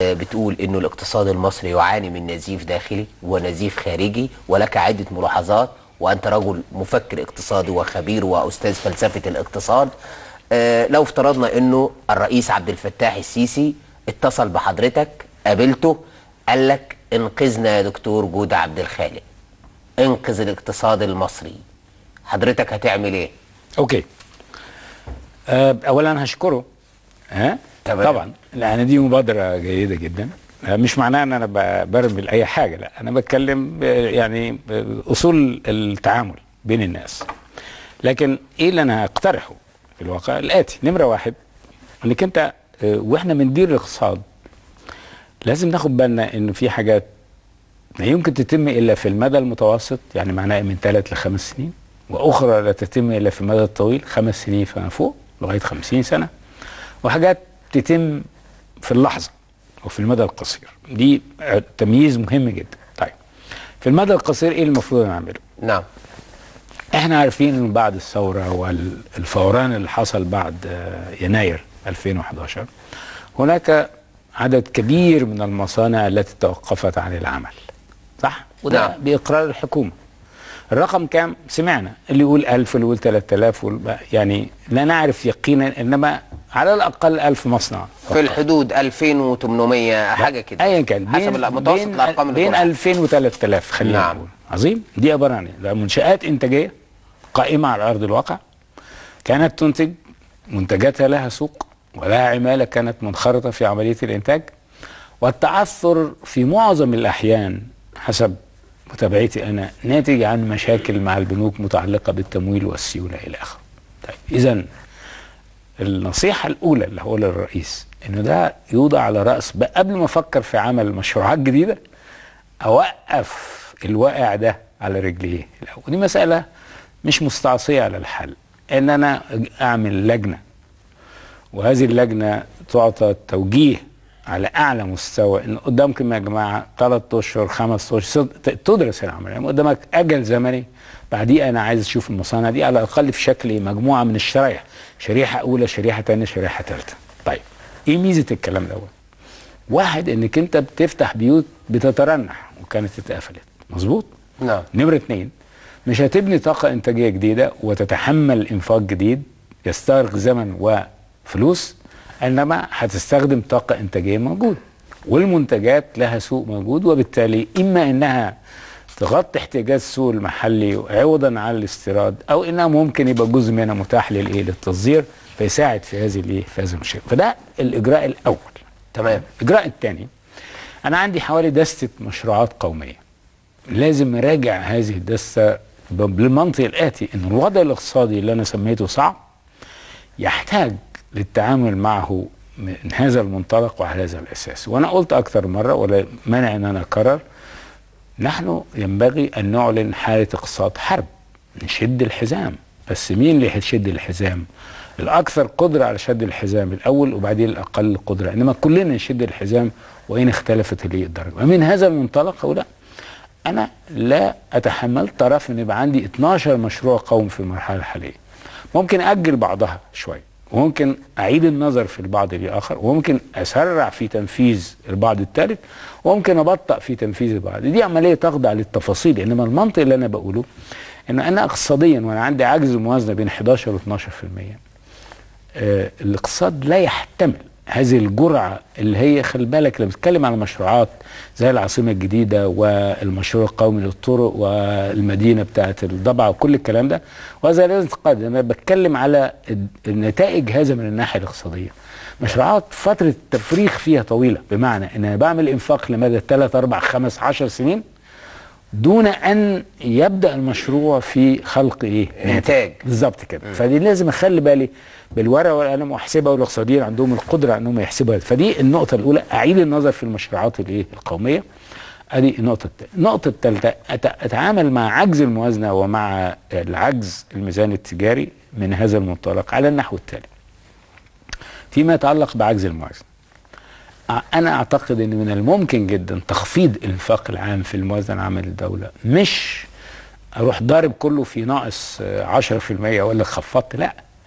بتقول انه الاقتصاد المصري يعاني من نزيف داخلي ونزيف خارجي ولك عدة ملاحظات وانت رجل مفكر اقتصادي وخبير واستاذ فلسفة الاقتصاد آه، لو افترضنا انه الرئيس عبد الفتاح السيسي اتصل بحضرتك قابلته قال لك انقذنا يا دكتور جودة عبد الخالق انقذ الاقتصاد المصري حضرتك هتعمل ايه اوكي أه اولا هشكره ها تمام. طبعا لان دي مبادره جيده جدا آه، مش معناه ان انا ب- برمي لاي حاجه لا انا بتكلم ب- يعني ب- اصول التعامل بين الناس لكن ايه اللي انا هقترحه في الواقع الاتي نمره واحد انك انت آه، واحنا بندير الاقتصاد لازم ناخد بالنا ان في حاجات لا يمكن تتم الا في المدى المتوسط يعني معناه من ثلاث لخمس سنين واخرى لا تتم الا في المدى الطويل خمس سنين فما فوق لغايه خمسين سنه وحاجات تتم في اللحظه وفي المدى القصير دي آه، تمييز مهم جدا طيب في المدى القصير ايه المفروض نعمله نعم احنا عارفين ان بعد الثوره والفوران اللي حصل بعد آه، يناير 2011 هناك عدد كبير من المصانع التي توقفت عن العمل صح وده نعم. باقرار الحكومه الرقم كام سمعنا اللي يقول 1000 واللي يقول 3000 والب- يعني لا نعرف يقينا انما على الاقل 1000 مصنع في الحدود 2800 حاجة كده ايا كان حسب بين- متوسط بين- الارقام اللي بين طلعت. 2000 و 3000 خلينا نعم. نقول عظيم دي عباره عن إيه؟ ده منشات انتاجيه قائمه على ارض الواقع كانت تنتج منتجاتها لها سوق ولها عماله كانت منخرطه في عمليه الانتاج والتعثر في معظم الاحيان حسب متابعتي انا ناتج عن مشاكل مع البنوك متعلقه بالتمويل والسيوله الى اخره. طيب اذا النصيحة الأولى اللي هقولها للرئيس إنه ده يوضع على رأس بقى قبل ما أفكر في عمل مشروعات جديدة أوقف الواقع ده على رجليه الأول ودي مسألة مش مستعصية على الحل إن أنا أعمل لجنة وهذه اللجنة تعطى توجيه على أعلى مستوى إن قدامكم يا جماعة ثلاث أشهر خمس أشهر ت- تدرس العملية يعني قدامك أجل زمني بعديه أنا عايز أشوف المصانع دي على الأقل في شكل مجموعة من الشرايح شريحة أولى شريحة تانية شريحة ثالثة طيب إيه ميزة الكلام دوت؟ واحد إنك أنت بتفتح بيوت بتترنح وكانت اتقفلت مظبوط؟ نعم نمرة اتنين مش هتبني طاقة إنتاجية جديدة وتتحمل إنفاق جديد يستغرق زمن وفلوس إنما هتستخدم طاقة إنتاجية موجودة والمنتجات لها سوق موجود وبالتالي إما إنها تغطي احتياجات السوق المحلي عوضا عن الاستيراد أو إنها ممكن يبقى جزء منها متاح للإيه للتصدير فيساعد في هذه الإيه في هذه المشكلة فده الإجراء الأول تمام الإجراء الثاني أنا عندي حوالي دستة مشروعات قومية لازم اراجع هذه الدسته ب- بالمنطق الاتي ان الوضع الاقتصادي اللي انا سميته صعب يحتاج للتعامل معه من هذا المنطلق وعلى هذا الاساس وانا قلت اكثر مره ولا مانع ان انا اكرر نحن ينبغي ان نعلن حاله اقتصاد حرب نشد الحزام بس مين اللي هيشد الحزام الاكثر قدره على شد الحزام الاول وبعدين الاقل قدره انما كلنا نشد الحزام وان اختلفت اللي الدرجه ومن هذا المنطلق اقول لا انا لا اتحمل طرف ان يبقى عندي 12 مشروع قومي في المرحله الحاليه ممكن اجل بعضها شويه وممكن اعيد النظر في البعض الاخر وممكن اسرع في تنفيذ البعض الثالث وممكن ابطا في تنفيذ البعض دي عمليه تخضع للتفاصيل انما المنطق اللي انا بقوله ان انا اقتصاديا وانا عندي عجز موازنه بين 11 و 12% آه الاقتصاد لا يحتمل هذه الجرعه اللي هي خلي بالك لما بتتكلم على مشروعات زي العاصمه الجديده والمشروع القومي للطرق والمدينه بتاعه الضبعه وكل الكلام ده وهذا لا يتقاد انا بتكلم على النتائج هذا من الناحيه الاقتصاديه مشروعات فتره التفريغ فيها طويله بمعنى ان انا بعمل انفاق لمدى 3 4 5 10 سنين دون ان يبدا المشروع في خلق ايه إنتاج. بالظبط كده فدي لازم اخلي بالي بالورقه والقلم واحسبها والاقتصاديين عندهم القدره انهم يحسبوها فدي النقطه الاولى اعيد النظر في المشروعات الايه القوميه ادي النقطه الثانيه النقطه الثالثه اتعامل مع عجز الموازنه ومع العجز الميزان التجاري من هذا المنطلق على النحو التالي فيما يتعلق بعجز الموازنه انا اعتقد ان من الممكن جدا تخفيض الانفاق العام في الموازنه العامه للدوله مش اروح ضارب كله في ناقص 10% ولا خفضت لا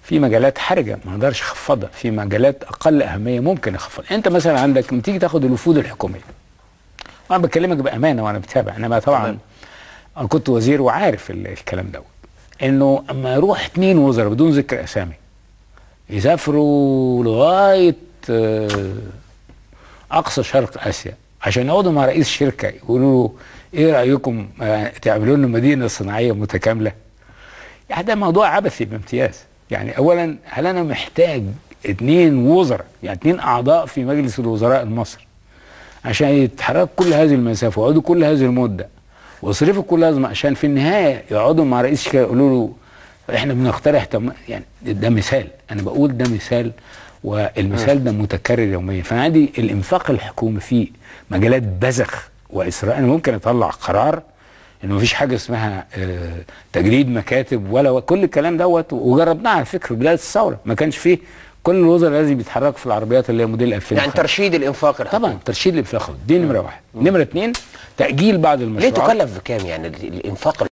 في مجالات حرجه ما اقدرش اخفضها في مجالات اقل اهميه ممكن اخفضها انت مثلا عندك لما تيجي تاخد الوفود الحكوميه انا بكلمك بامانه وانا بتابع انما طبعا تمام. انا كنت وزير وعارف ال- الكلام دوت انه اما يروح اتنين وزراء بدون ذكر اسامي يسافروا لغايه آه، اقصى شرق اسيا عشان يقعدوا مع رئيس شركه يقولوا له ايه رايكم آه، تعملوا لنا مدينه صناعيه متكامله يعني ده موضوع عبثي بامتياز يعني اولا هل انا محتاج اتنين وزراء يعني اتنين اعضاء في مجلس الوزراء المصري عشان يتحركوا كل هذه المسافه ويقعدوا كل هذه المده ويصرفوا كل هذا عشان في النهايه يقعدوا مع رئيس الشركه يقولوا له احنا بنقترح طب ما- يعني ده مثال انا بقول ده مثال والمثال ده متكرر يوميا فانا عندي الانفاق الحكومي في مجالات بذخ واسراء انا ممكن اطلع قرار انه مفيش حاجه اسمها آه، تجريد مكاتب ولا كل الكلام دوت وجربناه على فكره في بدايه الثوره ما كانش فيه كل الوزراء لازم يتحركوا في العربيات اللي هي موديل 2000 يعني ترشيد الانفاق الحكومي. طبعا ترشيد الانفاق دي نمره واحد نمره اثنين تاجيل بعض ليه المشروعات تكلف بكام يعني ال- الانفاق